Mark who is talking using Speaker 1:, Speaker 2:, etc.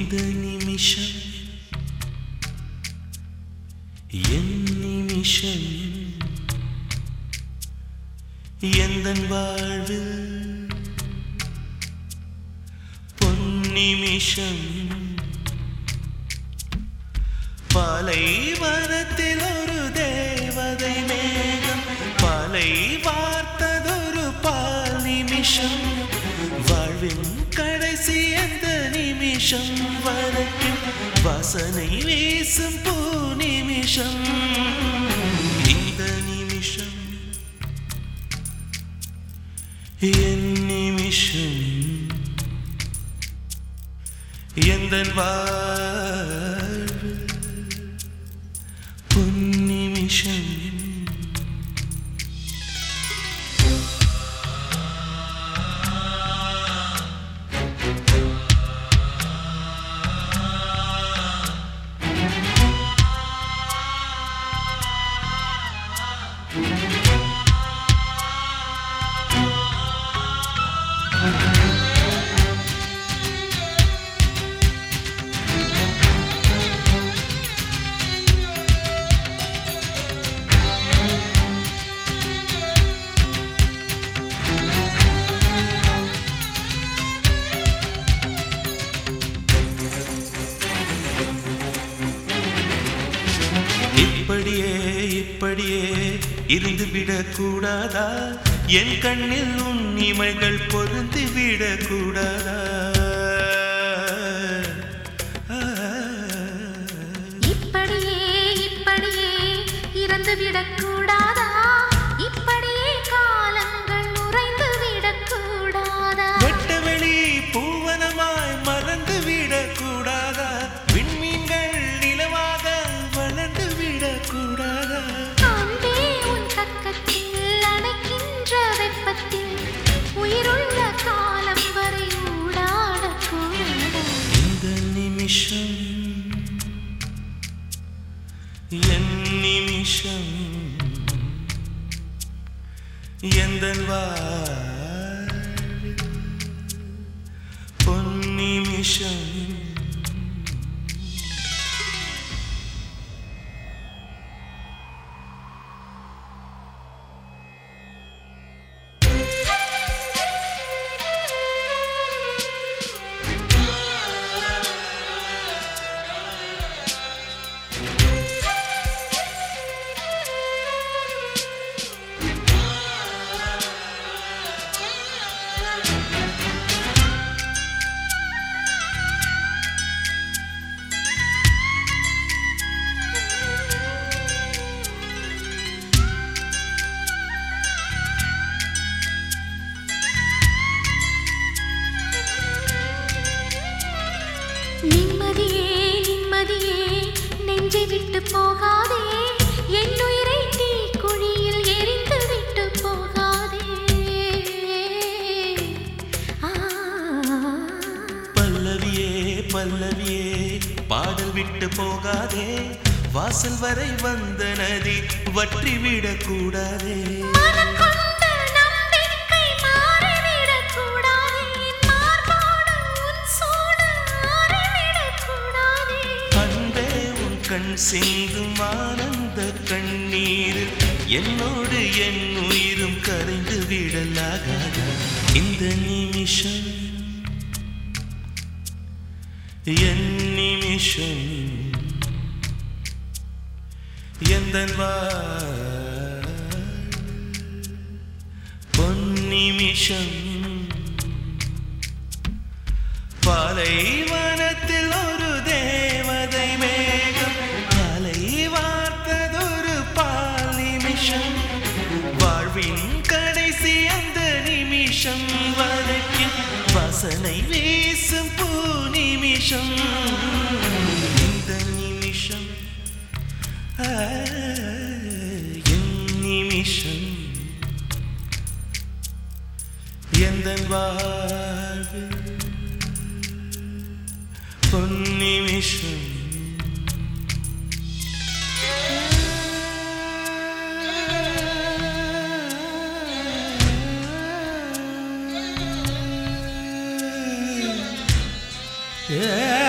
Speaker 1: இந்த நிமிஷம் என் நிமிஷம் எந்த வாழ்வில் பொன்னிமிஷம் பாலைவனத்தில் ஒரு தேவதை மேகம் பாலை வார்த்ததொரு பால் நிமிஷம் வாழ்வின் கடைசி அந்த நிமிஷம் வரைக்கும் வாசனை வீசும் பூ நிமிஷம் இந்த நிமிஷம் என் நிமிஷம் எந்த வாழ்வு பொன்னிமிஷம் இப்படியே இப்படியே இருந்து விடக்கூடாதா என் கண்ணில் உன் இமைகள் பொருந்து விடக்கூடாதா
Speaker 2: இப்படியே இப்படியே இறந்து விடக்கூடாதா இப்படியே காலங்கள் உறைந்து விடக்கூடாதா
Speaker 1: வெட்டவெளி பூவனமாய் மறந்து விடக்கூடாதா விண்மீன்கள் நிலவாக வளர்ந்து விடக்கூடாதா
Speaker 2: அன்பே உன் பக்கத்தில் அணைக்கின்ற வெப்பத்தில் உயிருள்ள காலம் வரை ஊடாடக்கூடாதா
Speaker 1: இந்த நிமிஷம் என் நிமிஷம் எந்த பொன்னிமிஷம்
Speaker 2: நிம்மதியே நிம்மதியே நெஞ்சை விட்டு போகாதே என் உயிரை தீ குழியில் எரிந்து விட்டு போகாதே ஆ,
Speaker 1: பல்லவியே பல்லவியே பாடல் விட்டு போகாதே வாசல் வரை வந்த நதி வற்றி விடக்கூடாதே
Speaker 2: மனம் கொண்ட நம்பிக்கை மாறிவிடக்கூடாதே. என் மார்போடு உன் சூடு ஆறிவிடக்கூடாதே.
Speaker 1: அன்பே உன் கண் சிந்தும் ஆனந்த கண்ணீர் என்னோடு என் உயிரும் கரைந்து விடலாகாதா இந்த நிமிஷம் என் நிமிஷம் எந்த பொன்னிமிஷம் பாலைவனத்தில் ஒரு தேவதை மேகம் காலை வார்த்ததொரு பால் நிமிஷம் வாழ்வின் கடைசி அந்த நிமிஷம் வரைக்கும் வாசனை வீசும் பூ நிமிஷம் இந்த நிமிஷம் ஆ, என் நிமிஷம் எந்த வாழ்வு பொன்னிமிஷம் Yeah.